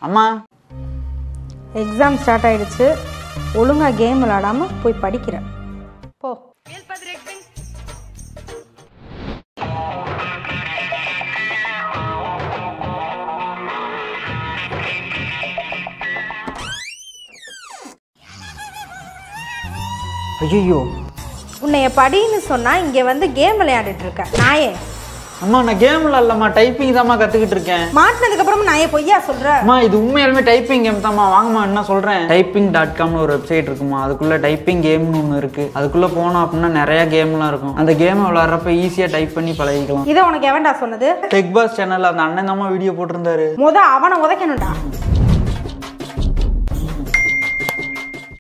அம்மா exam start ஆயிடுச்சு ஒழுங்கா கேம் விளாடாம போய் படிக்கிறேன் போ ஐயோ உன்னைய படின்னு சொன்னா இங்க வந்து கேம் விளையாடிட்டு இருக்க நாயே அம்மா நான் கேம் விளாட்லம்மா டைப்பிங் தாம்மா கற்றுக்கிட்டு இருக்கேன் மாட்டினதுக்கு அப்புறம் நாயே பொய்யா சொல்ற அம்மா இது உண்மையாலுமே டைப்பிங் கேம் தாம்மா வாங்கம்மா என்ன சொல்கிறேன் டைப்பிங் டாட் காம்னு ஒரு வெப்சைட் இருக்குமா அதுக்குள்ளே டைப்பிங் கேம்னு ஒன்று இருக்குது அதுக்குள்ளே போனோம் அப்படின்னா நிறைய கேம்லாம் இருக்கும் அந்த கேமை விளாட்றப்ப ஈஸியாக டைப் பண்ணி பழகிக்கலாம் இதை உனக்கு எவன்டா சொன்னது டெக் பாஸ் சேனலில் அந்த அண்ணன் தாம்மா வீடியோ போட்டிருந்தாரு முத அவனை உதைக்கணும்டா